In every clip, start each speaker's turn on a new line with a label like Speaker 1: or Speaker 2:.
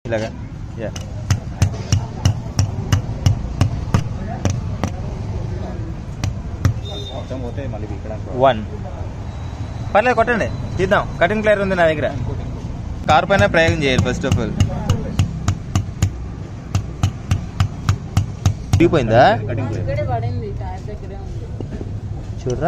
Speaker 1: ఇలాగా యా
Speaker 2: మొత్తం పోతే మళ్ళీ ఇక్కడ
Speaker 1: వన్ పర్లేదు కొట్టండి తీద్దాం కటింగ్ ప్లేయర్ ఉంది నా దగ్గర కార్ పైన ప్రయోగం చేయాలి ఫస్ట్ ఆఫ్ ఆల్ దిగిపోయిందా
Speaker 2: కటింగ్ ప్లేయర్
Speaker 3: ఇక్కడే పడింది టైర్ దగ్గరే ఉంది
Speaker 1: చూడరా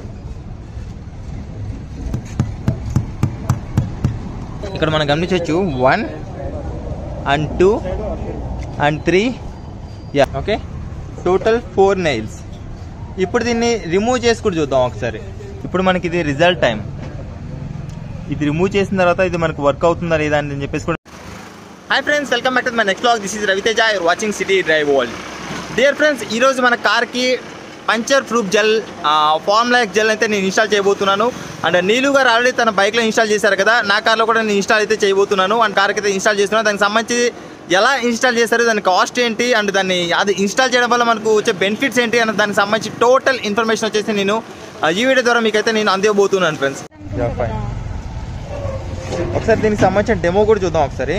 Speaker 1: ఇక్కడ మనం గమనించవచ్చు one and two and three ya okay total four nails ఇప్పుడు దీన్ని రిమూవ్ చేసి కూడా చూద్దాం ఒకసారి ఇప్పుడు మనకి ఇది రిజల్ట్ టైం ఇది రిమూవ్ చేసిన తర్వాత ఇది మనకు వర్క్ అవుతుందా లేదా అని చెప్పేసి కూడా hi friends welcome back to my next vlog this is Raviteja you're watching city drive world dear friends ఈరోజు మన కార్కి పంచర్ ప్రూఫ్ జెల్ ఫార్మ్లాక్ జెల్ అయితే నేను ఇన్స్టాల్ చేయబోతున్నాను అండ్ నీలు గారు ఆల్రెడీ తన బైక్లో ఇన్స్టాల్ చేశారు కదా నా కార్లో కూడా నేను ఇన్స్టాల్ అయితే చేయబోతున్నాను అండ్ కార్కి అయితే ఇన్స్టాల్ చేస్తున్నాను దానికి సంబంధించి ఎలా ఇన్స్టాల్ చేశారు దాని కాస్ట్ ఏంటి అండ్ దాన్ని అది ఇన్స్టాల్ చేయడం వల్ల మనకు వచ్చే బెనిఫిట్స్ ఏంటి అన్న దానికి సంబంధించి టోటల్ ఇన్ఫర్మేషన్ వచ్చేసి నేను ఆ, ఈ వీడియో ద్వారా మీకైతే నేను అందివ్వబోతున్నాను ఫ్రెండ్స్ fine. ఒకసారి దీనికి సంబంధించిన డెమో కూడా చూద్దాం ఒకసారి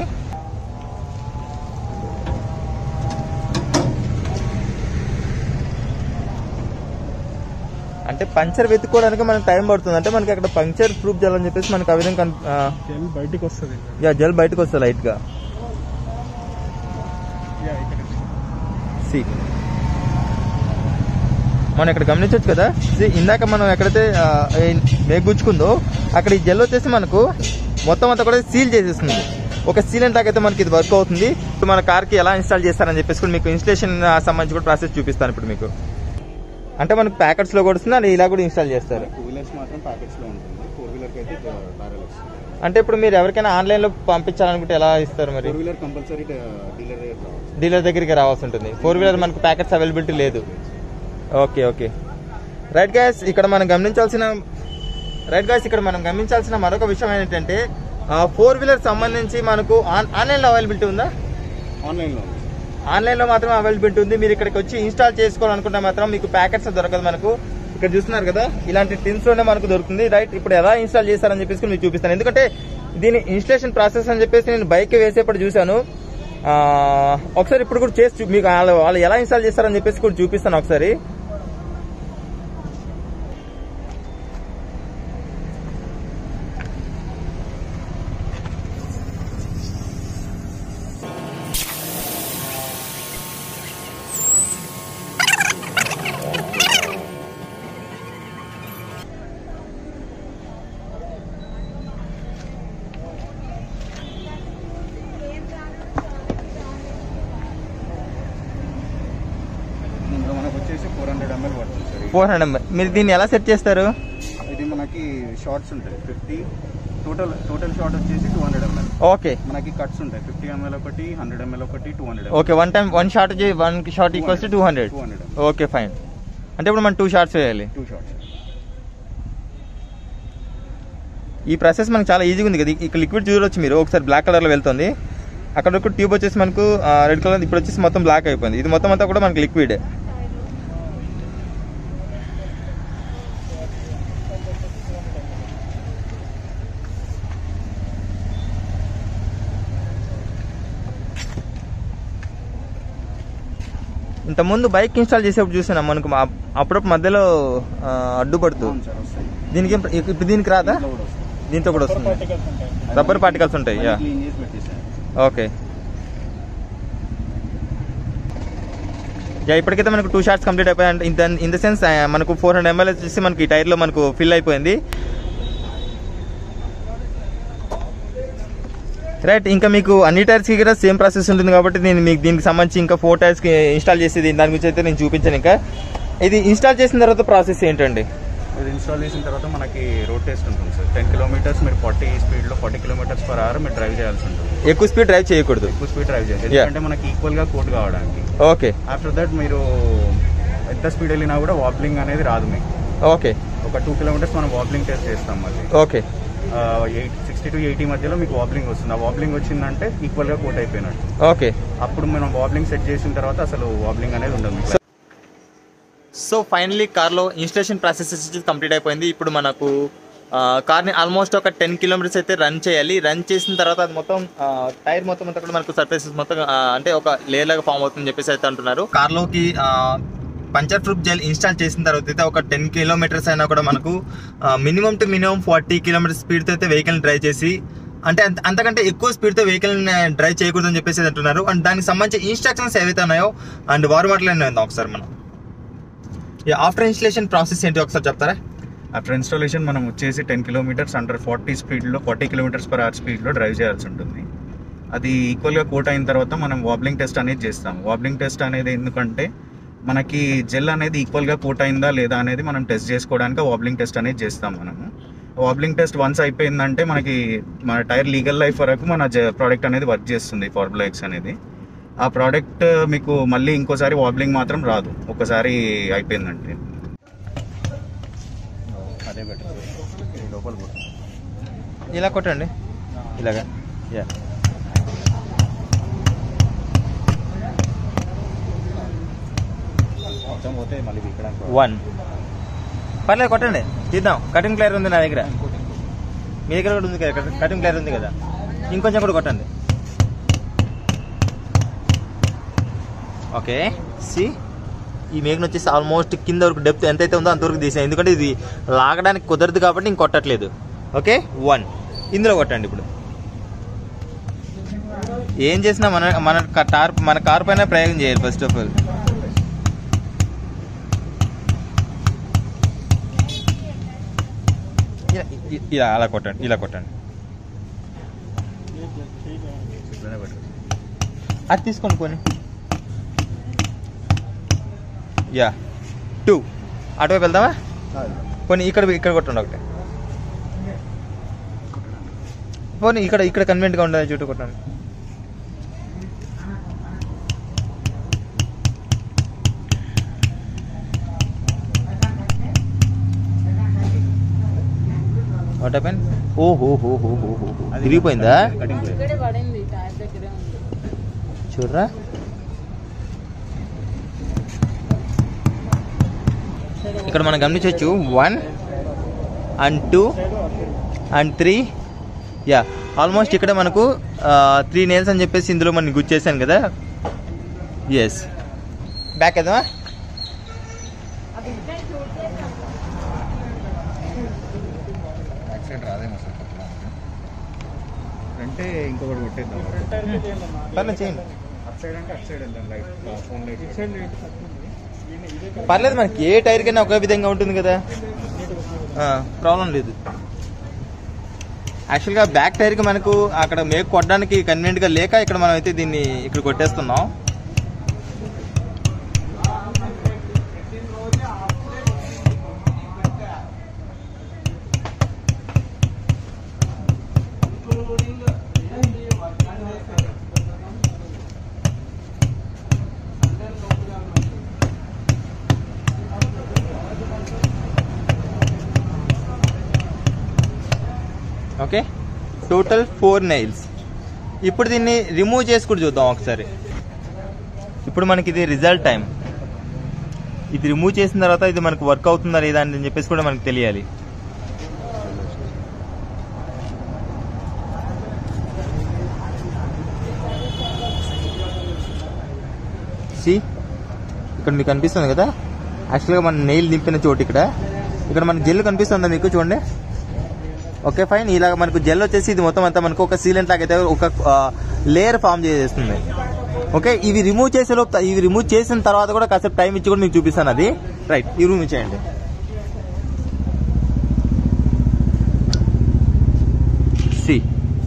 Speaker 1: అంటే పంచర్ వెతుక్కోవడానికి మనకు టైం పడుతుంది అంటే మనకి అక్కడ పంచర్ ప్రూఫ్ చేయాలని చెప్పేసి మనకు ఆ విధంగా కన్- ఆ,
Speaker 2: జెల్ బయటికి వస్తుంది
Speaker 1: యా జెల్ బయటకు వస్తుంది లైట్గా సి మనం ఇక్కడ గమనించవచ్చు కదా See, ఇందాక మనం ఎక్కడైతే ఆ, ఈ మేకు గుచ్చుకుందో అక్కడ ఈ జెల్ వచ్చేసి మనకు మొత్తం అంతా కూడా సీల్ చేసేస్తుంది ఒక సీలెంట్ లాగా అయితే మనకి ఇది వర్క్ అవుతుంది ఇప్పుడు మన కార్కి ఎలా ఇన్స్టాల్ చేస్తారని చెప్పేసి కూడా మీకు ఇన్స్టలేషన్ సంబంధించి కూడా ప్రాసెస్ చూపిస్తాను ఇప్పుడు మీకు అంటే మనకు ప్యాకెట్స్లో కూడా వస్తుంది అది ఇలా కూడా ఇన్స్టాల్ చేస్తారు
Speaker 2: టూ వీలర్స్ మాత్రం ప్యాకెట్స్ లో ఉంటుంది ఫోర్ వీలర్ కి అయితే బ్యారెల్ వస్తుంది
Speaker 1: అంటే ఇప్పుడు మీరు ఎవరికైనా ఆన్లైన్లో పంపించాలనుకుంటే ఎలా ఇస్తారు మరి
Speaker 2: ఫోర్ వీలర్ కంపల్సరీ డీలర్ దగ్గర రావాలి
Speaker 1: డీలర్ దగ్గరికి రావాల్సి ఉంటుంది ఫోర్ వీలర్ మనకు ప్యాకెట్స్ అవైలబిలిటీ లేదు ఓకే ఓకే రైట్ గ్యాస్ ఇక్కడ మనం గమనించాల్సిన రైట్ గ్యాస్ ఇక్కడ మనం గమనించాల్సిన మరొక విషయం ఏంటంటే ఫోర్ వీలర్ సంబంధించి మనకు ఆన్ ఆన్లైన్లో అవైలబిలిటీ ఉందా
Speaker 2: ఆన్లైన్ లో ఉంది
Speaker 1: ఆన్లైన్లో మాత్రం అవైలబిలిటీ ఉంది మీరు ఇక్కడికి వచ్చి ఇన్స్టాల్ చేసుకోవాలనుకుంటే మాత్రం మీకు ప్యాకెట్స్ దొరకదు మనకు ఇక్కడ చూస్తున్నారు కదా ఇలాంటి టిన్స్ లోనే మనకు దొరుకుతుంది రైట్ ఇప్పుడు ఎలా ఇన్స్టాల్ చేస్తారని చెప్పేసి కూడా మీకు చూపిస్తాను ఎందుకంటే దీని ఇన్స్టలేషన్ ప్రాసెస్ అని చెప్పేసి నేను బైక్ వేసేప్పుడు చూశాను ఆ, ఒకసారి ఇప్పుడు కూడా చేసి చూ- మీకు వాళ్ళు వాళ్ళు ఎలా ఇన్స్టాల్ చేస్తారని చెప్పేసి కూడా చూపిస్తాను ఒకసారి
Speaker 2: ఇందులో మనకు వచ్చేసి ఫోర్ హండ్రెడ్ ఎంఎల్ పడుతుంది సార్
Speaker 1: ఫోర్ హండ్రెడ్ మీరు దీన్ని ఎలా సెట్ చేస్తారు
Speaker 2: ఇది మనకి షార్ట్స్ ఉంటాయి ఫిఫ్టీ టోటల్ టోటల్ షార్ట్ వచ్చేసి టూ హండ్రెడ్ ఎంఎల్
Speaker 1: ఓకే
Speaker 2: మనకి కట్స్ ఉంటాయి ఫిఫ్టీ ఎంఎల్ ఒకటి హండ్రెడ్ ఎంఎల్ ఒకటి two hundred
Speaker 1: okay one time one shot one shot equals two hundred
Speaker 2: two hundred
Speaker 1: okay fine అంటే ఇప్పుడు మనం టూ షార్ట్స్ వేయాలి
Speaker 2: two shots
Speaker 1: ఈ ప్రాసెస్ మనకు చాలా ఈజీగా ఉంది కదా ఇక్కడ లిక్విడ్ చూడొచ్చు మీరు ఒకసారి బ్లాక్ కలర్లో వెళ్తుంది అక్కడ ఒక ట్యూబ్ వచ్చేసి మనకు రెడ్ కలర్ ఇప్పుడు వచ్చేసి మొత్తం బ్లాక్ అయిపోయింది ఇది మొత్తం అంతా కూడా మనకి లిక్విడ్ ఇంత ముందు బైక్ ఇన్స్టాల్ చేసేప్పుడు చూసాను మనకు మా- అప్పుడప్పుడు మధ్యలో ఆ, అడ్డుపడుతూ
Speaker 2: అవును సార్ వస్తాయి
Speaker 1: దీనికి ఏం- ఇప్పుడు దీనికి రాదా
Speaker 2: దీంట్లో కూడా వస్తాయి
Speaker 1: దీంతో కూడా వస్తుంది రబ్బర్ పార్టికల్స్ ఉంటాయి యా
Speaker 2: క్లీన్ చేసి పెట్టేసాను
Speaker 1: ఓకే యా ఇప్పటికైతే మనకు టూ షార్ట్స్ కంప్లీట్ అయిపోయాయి ఇన్ ఇన్ ద సెన్స్ మనకు ఫోర్ హండ్రెడ్ ఎంఎల్ వచ్చేసి మనకి ఈ టైర్లో మనకు ఫిల్ అయిపోయింది రైట్ ఇంకా మీకు అన్ని టైర్స్కి కూడా సేమ్ ప్రాసెస్ ఉంటుంది కాబట్టి నేను మీకు దీనికి సంబంధించి ఇంకా ఫోర్ టైర్స్కి ఇన్స్టాల్ చేసి దీని దాని గురించి అయితే నేను చూపించాను ఇంకా ఇది ఇన్స్టాల్ చేసిన తర్వాత ప్రాసెస్ ఏంటండి
Speaker 2: ఇది ఇన్స్టాల్ చేసిన తర్వాత మనకి రోడ్ టెస్ట్ ఉంటుంది సార్ టెన్ కిలోమీటర్స్ మీరు ఫార్టీ స్పీడ్ లో ఫార్టీ కిలోమీటర్స్ పర్ అవర్ మీరు డ్రైవ్ చేయాల్సి ఉంటుంది
Speaker 1: ఎక్కువ స్పీడ్ డ్రైవ్ చేయకూడదు
Speaker 2: ఎక్కువ స్పీడ్ డ్రైవ్ చేయాలి
Speaker 1: Yeah.
Speaker 2: ఎందుకంటే మనకి ఈక్వల్ గా కోట్ కావడానికి
Speaker 1: ఓకే
Speaker 2: ఆఫ్టర్ దట్ మీరు ఎంత స్పీడ్ వెళ్ళినా కూడా వాబ్లింగ్ అనేది రాదు మీకు
Speaker 1: ఓకే
Speaker 2: ఒక టూ కిలోమీటర్స్ మనం వాబ్లింగ్ టెస్ట్ చేస్తాం మళ్ళీ
Speaker 1: okay
Speaker 2: eight sixty to eighty మధ్యలో మీకు వాబ్లింగ్ వస్తుంది ఆ వాబ్లింగ్ వచ్చిందంటే ఈక్వల్ గా కోట్ అయిపోయినట్టు
Speaker 1: ఓకే
Speaker 2: అప్పుడు మనం వాబ్లింగ్ సెట్ చేసిన తర్వాత అసలు వాబ్లింగ్ అనేది ఉండదు మీకు
Speaker 1: సో ఫైనలీ కార్లో ఇన్స్టలేషన్ ప్రాసెస్ కంప్లీట్ అయిపోయింది ఇప్పుడు మనకు కార్ని ఆల్మోస్ట్ ఒక టెన్ కిలోమీటర్స్ అయితే రన్ చేయాలి రన్ చేసిన తర్వాత అది మొత్తం ఆ, టైర్ మొత్తం అంతా కూడా మనకు సర్ఫేసెస్ మొత్తం ఆ, అంటే ఒక లేయర్ లాగా ఫామ్ అవుతుందని చెప్పేసి అయితే అంటున్నారు కార్లోకి పంచర్ ప్రూఫ్ జెల్ ఇన్స్టాల్ చేసిన తర్వాత అయితే ఒక టెన్ కిలోమీటర్స్ అయినా కూడా మనకు minimum to minimum forty kilometres స్పీడ్తో అయితే వెహికల్ డ్రైవ్ చేసి అంటే అంత అంతకంటే ఎక్కువ స్పీడ్తో వెహికల్ డ్రైవ్ చేయకూడదని చెప్పేసి అయితే అంటున్నారు అండ్ దానికి సంబంధించిన ఇన్స్ట్రక్షన్స్ ఏవైతే ఉన్నాయో అండ్ వారు మాటలు ఒకసారి మనం ఆఫ్టర్ ఇన్స్టలేషన్ ప్రాసెస్ ఏంటి ఒకసారి చెప్తారా
Speaker 2: ఆఫ్టర్ ఇన్స్టాలేషన్ మనం వచ్చేసి టెన్ కిలోమీటర్స్ అండర్ ఫార్టీ స్పీడ్లో ఫార్టీ కిలోమీటర్స్ పర్ అవర్ స్పీడ్లో డ్రైవ్ చేయాల్సి ఉంటుంది అది ఈక్వల్గా కోట్ అయిన తర్వాత మనం వాబ్లింగ్ టెస్ట్ అనేది చేస్తాం వాబ్లింగ్ టెస్ట్ అనేది ఎందుకంటే మనకి జెల్ అనేది ఈక్వల్గా కోట్ అయిందా లేదా అనేది మనం టెస్ట్ చేసుకోవడానికి వాబ్లింగ్ టెస్ట్ అనేది చేస్తాం మనము వాబ్లింగ్ టెస్ట్ వన్స్ అయిపోయిందంటే మనకి మన టైర్ లీగల్ లైఫ్ వరకు మన ప్రోడక్ట్ అనేది వర్క్ చేస్తుంది ఫార్ములా ఎక్స్ అనేది ఆ ప్రోడక్ట్ మీకు మళ్ళీ ఇంకోసారి వాబ్లింగ్ మాత్రం రాదు ఒకసారి అయిపోయిందంటే అదే బెటర్ లోపల
Speaker 1: ఇలా కొట్టండి ఇలాగా యా
Speaker 2: మొత్తం పోతే మళ్ళీ ఇక్కడ
Speaker 1: వన్ పర్లేదు కొట్టండి తీద్దాం కటింగ్ ప్లేయర్ ఉంది నా దగ్గర మీ దగ్గర కూడా ఉంది కదా కటింగ్ ప్లేయర్ ఉంది కదా ఇంకొంచెం కూడా కొట్టండి ఓకే సి ఈ మేఘన వచ్చేసి ఆల్మోస్ట్ కింద వరకు డెప్త్ ఎంతైతే ఉందో అంతవరకు తీసాను ఎందుకంటే ఇది లాగడానికి కుదరదు కాబట్టి ఇంక కొట్టట్లేదు ఓకే వన్ ఇందులో కొట్టండి ఇప్పుడు ఏం చేసినా మన మన కార్ మన కార్ పైన ప్రయోగం చేయాలి ఫస్ట్ ఆఫ్ ఆల్ ఇలా ఇ- ఇలా అలా కొట్టండి ఇలా కొట్టండి అది తీసుకోండి పోనీ యా టూ అటువైపు వెళ్దామా పోనీ ఇక్కడ ఇక్కడ కొట్టండి ఒకటి పోనీ ఇక్కడ ఇక్కడ కన్వీనెంట్గా ఉండదు చుట్టూ కొట్టండి వాట్ హ్యాపెన్ ఓ హో హో హో హో హో హో. తిరిగిపోయిందా
Speaker 3: ఇక్కడే పడింది టైర్ దగ్గరే ఉంది
Speaker 1: చూడరా ఇక్కడ మనం గమనించవచ్చు one and two and three yeah almost ఇక్కడ మనకు త్రీ నేల్స్ అని చెప్పేసి ఇందులో మనం గుర్చేసాను కదా ఎస్ బ్యాక్ కదా
Speaker 2: బ్యాక్ సైడ్ రాదేమో సార్ కొట్టడానికి అంటే ఇంకొకటి కొట్టేద్దాం
Speaker 1: పర్లేదు చేయండి
Speaker 2: అట్ సైడ్ అంటే అట్ సైడ్ వెళ్దాం లైట్ ఫోన్ లైట్
Speaker 1: పర్లేదు మనకి ఏ టైర్ కైనా ఒకే విధంగా ఉంటుంది కదా ప్రాబ్లం లేదు యాక్చువల్గా బ్యాక్ టైర్కి మనకు అక్కడ మేక్ కొట్టడానికి కన్వీనియంట్గా లేక ఇక్కడ మనం అయితే దీన్ని ఇక్కడ కొట్టేస్తున్నాం ఓకే టోటల్ ఫోర్ నైల్స్ ఇప్పుడు దీన్ని రిమూవ్ చేసి కూడా చూద్దాం ఒకసారి ఇప్పుడు మనకి ఇది రిజల్ట్ టైం ఇది రిమూవ్ చేసిన తర్వాత ఇది మనకు వర్క్ అవుతుందా లేదా అని చెప్పేసి కూడా మనకు తెలియాలి సి ఇక్కడ మీకు కనిపిస్తుంది కదా యాక్చువల్గా మన నెయిల్ నింపిన చోటు ఇక్కడ ఇక్కడ మన జెల్ కనిపిస్తుందా మీకు చూడండి ఓకే ఫైన్ ఇలాగ మనకు జెల్ వచ్చేసి ఇది మొత్తం అంతా మనకు ఒక సీలెంట్ లాగా అయితే ఒక లేయర్ ఫామ్ చేసేస్తుంది ఓకే ఇవి రిమూవ్ చేసే లోపు ఇవి రిమూవ్ చేసిన తర్వాత కూడా కాసేపు టైం ఇచ్చి కూడా మీకు చూపిస్తాను అది రైట్ ఇవి రిమూవ్ చేయండి సి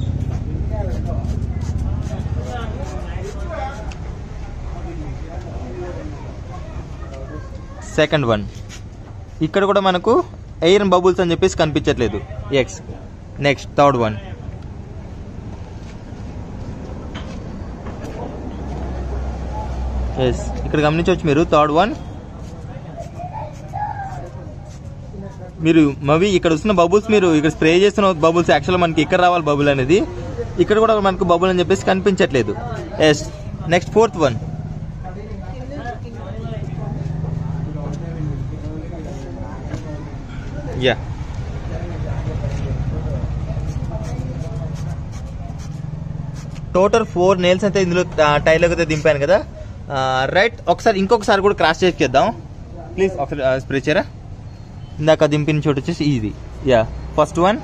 Speaker 1: సెకండ్ వన్ ఇక్కడ కూడా మనకు ఎయిర్ బబుల్స్ అని చెప్పేసి కనిపించట్లేదు ఎక్స్ నెక్స్ట్ థర్డ్ వన్ ఎస్ ఇక్కడ గమనించవచ్చు మీరు థర్డ్ వన్ మీరు మవి ఇక్కడ వస్తున్న బబుల్స్ మీరు ఇక్కడ స్ప్రే చేస్తున్న బబుల్స్ యాక్చువల్ మనకి ఇక్కడ రావాలి బబుల్ అనేది ఇక్కడ కూడా మనకు బబుల్ అని చెప్పేసి కనిపించట్లేదు yes next fourth one yeah total four nails అయితే ఇందులో టైర్లోకి అయితే దింపాను కదా రైట్ ఒకసారి ఇంకొకసారి కూడా క్రాస్ చెక్ చేద్దాం ప్లీజ్ ఒకసారి స్ప్రే చేయరా ఇందాక దింపిన చోటు వచ్చేసి ఇది yeah first one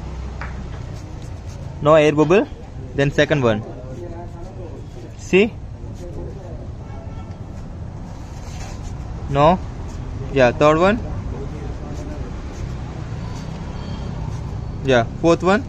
Speaker 1: no air bubble then second one see no yeah third one yeah fourth one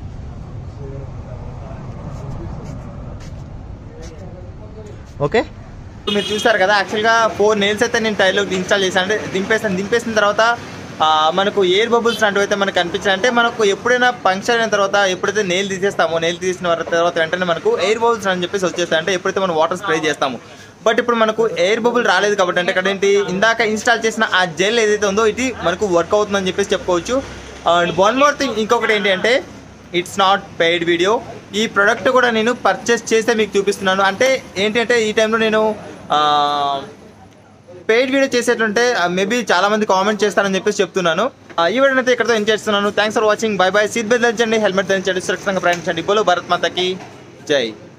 Speaker 1: okay ఇప్పుడు మీరు చూసారు కదా యాక్చువల్గా ఫోర్ నెయిల్స్ అయితే నేను టైర్లో ఇన్స్టాల్ చేశాను అంటే దింపేసాను దింపేసిన తర్వాత ఆ, మనకు ఎయిర్ బబుల్స్ లాంటివి అయితే మనకు కనిపించాయి అంటే మనకు ఎప్పుడైనా పంక్చర్ అయిన తర్వాత ఎప్పుడైతే నెయిల్ తీసేస్తామో నెయిల్ తీసిన వర- తర్వాత వెంటనే మనకు ఎయిర్ బబుల్స్ అని చెప్పేసి వచ్చేస్తాయి అంటే ఎప్పుడైతే మనం వాటర్ స్ప్రే చేస్తాము బట్ ఇప్పుడు మనకు ఎయిర్ బబుల్ రాలేదు కాబట్టి అంటే ఇక్కడ ఏంటి ఇందాక ఇన్స్టాల్ చేసిన ఆ జెల్ ఏదైతే ఉందో ఇది మనకు వర్క్ అవుతుందని చెప్పేసి చెప్పుకోవచ్చు అండ్ వన్ మోర్ థింగ్ ఇంకొకటి ఏంటి అంటే ఇట్స్ నాట్ పెయిడ్ వీడియో ఈ ప్రోడక్ట్ కూడా నేను పర్చేస్ చేస్తే మీకు చూపిస్తున్నాను అంటే ఏంటంటే ఈ టైంలో నేను పెయిడ్ వీడియో చేసేట్లుంటే మేబీ చాలా మంది కామెంట్ చేస్తారని చెప్పేసి చెప్తున్నాను ఆ, ఈ వీడియో అయితే ఇక్కడతో ఎంజాయ్ చేస్తున్నాను thanks for watching bye bye seat belt ధరించండి హెల్మెట్ ధరించండి సురక్షితంగా ప్రయాణించండి బోలో భారత్ మాతకి జై